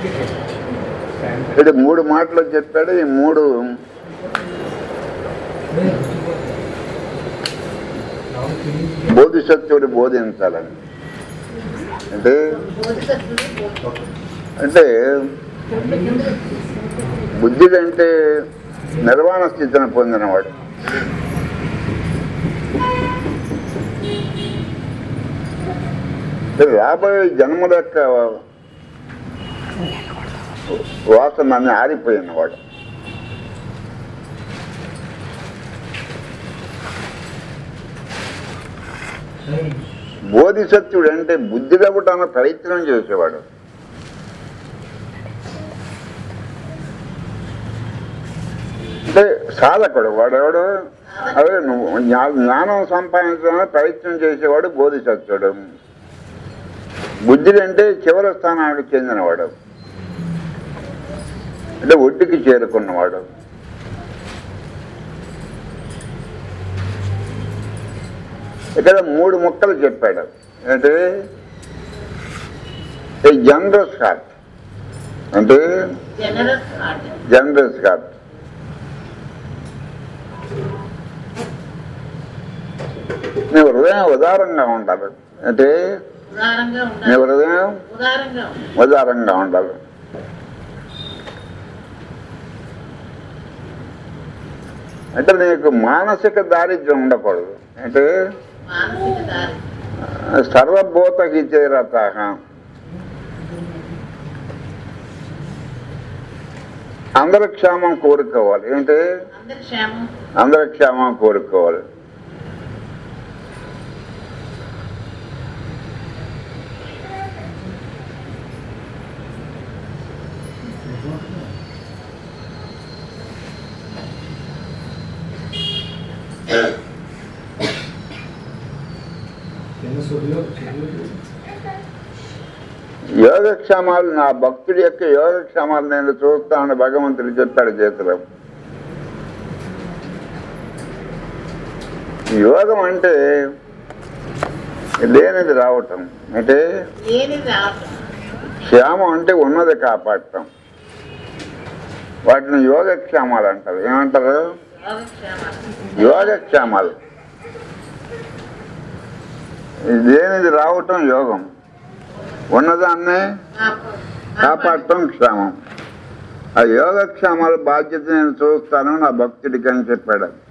ఇది మూడు మాటలు చెప్పాడు ఈ మూడు బోధిసత్వుడు బోధించాలని అంటే అంటే బుద్ధుడు అంటే నిర్వాణ స్థితిని పొందినవాడు అంటే రాబోయే జన్మల యొక్క వాసన అన్ని ఆరిపోయినవాడు బోధిసత్వుడు అంటే బుద్ధి ఇవ్వటానికి ప్రయత్నం చేసేవాడు అంటే సాధకుడు వాడెవడు అదే నువ్వు జ్ఞా- జ్ఞానం సంపాదించడానికి ప్రయత్నం చేసేవాడు బోధిసత్వుడు బుద్ధుడు అంటే చివరి స్థానానికి చెందినవాడు అంటే ఒడ్డుకి చేరుకున్నవాడు ఇక్కడ మూడు ముక్కలు చెప్పాడు అంటే జనరస్ హార్ట్ అంటే జనరస్ హార్ట్ జనరస్ హార్ట్ నీ హృదయం ఉదారంగా ఉండాలి అంటే ఉదారంగా నీ ఉండాలి హృదయం ఉదారంగా ఉండాలి ఉదారంగా ఉండాలి అంటే నీకు మానసిక దారిద్ర్యం ఉండకూడదు అంటే మానసిక దారి సర్వభూత హితేరత అందరి క్షేమం కోరుకోవాలి ఏంటి అందరి క్షేమం అందరి క్షేమం కోరుకోవాలి యోగక్షేమాలు నా భక్తుడి యొక్క యోగక్షేమాలు నేను చూస్తానని భగవంతుడు చెప్పాడు చేతిలో యోగం అంటే లేనిది రావటం అంటే ఏది రావటం క్షేమం అంటే ఉన్నది కాపాడటం వాటిని యోగక్షేమాలు అంటారు ఏమంటారు యోగక్షేమాలు యోగక్షేమాలు లేనిది రావటం యోగం ఉన్నదాన్నే కాపా- కాపాడటం క్షేమం ఆ యోగక్షేమాల బాధ్యత నేను చూస్తాను నా భక్తుడికి అని చెప్పాడు